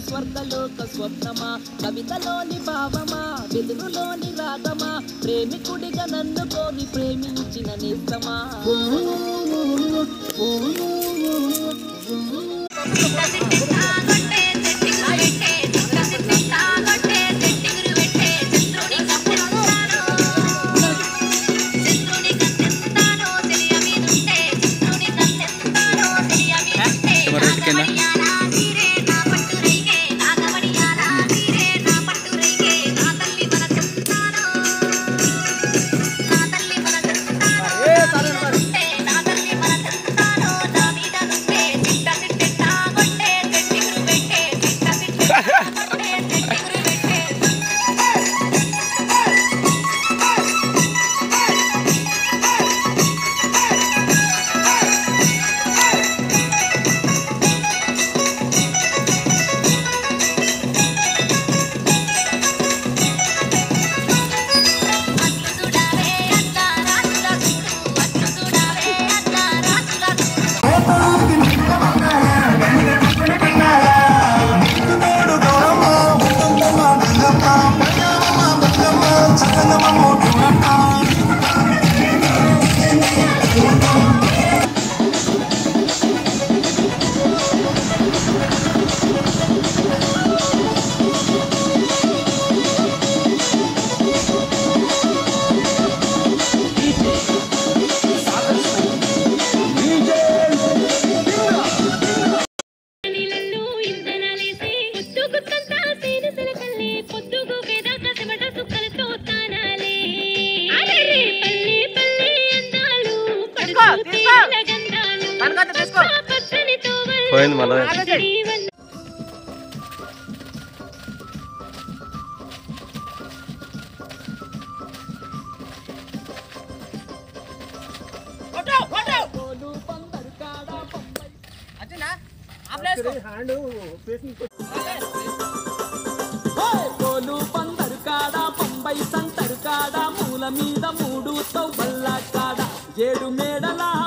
స్వర్గలోక స్వప్నమా కవితలోని భావమా వెలుగులోని రాగమా ప్రేమికుడిగా నన్ను కోరి ప్రేమించిన నేస్తమా నీళ్ళల్లో ఇంధనాలేసి పొద్దుగుత్తంతా తేనె సిలకల్లే పొద్దుగూకేదాకా చెమట సుక్కలతో స్నానాలే. అరెరే పల్లె పల్లె అందాలు, పడుచు తీగల గంధాలు, పచ్చ పచ్చని తోవల్లో పోయింది మళ్ళా. పచ్చడి వల్ల కోలు పందరు కాడ పంబై సంతరు కాడ మూల మీద మూడు తవ్వల్ల కాడ ఏడు మేడల